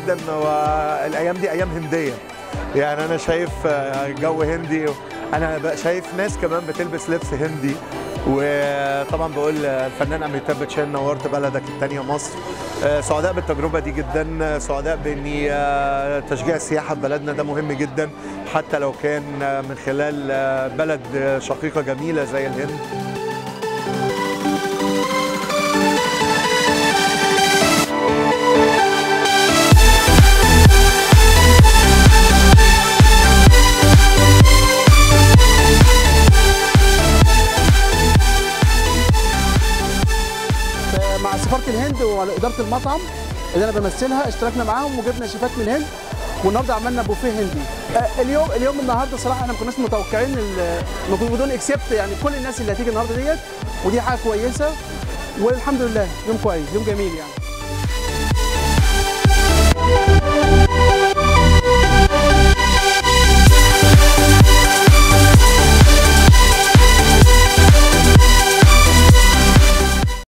جدا والايام دي ايام هنديه يعني انا شايف آه، جو هندي انا بقى شايف ناس كمان بتلبس لبس هندي وطبعا بقول الفنان اميتاب باتشان نورت بلدك الثانيه مصر آه، سعداء بالتجربه دي جدا آه، سعداء بان آه، تشجيع السياحه في بلدنا ده مهم جدا حتى لو كان آه، من خلال آه، بلد آه، شقيقه جميله زي الهند مع سفاره الهند واداره المطعم اللي انا بمثلها اشتركنا معاهم وجبنا شيفات من الهند والنهارده عملنا بوفيه هندي آه، اليوم اليوم النهارده صراحه احنا ما كناش متوقعين ال- ما كنا بدون اكسبت يعني كل الناس اللي هتيجي النهارده ديت ودي حاجه كويسه والحمد لله يوم كويس يوم جميل يعني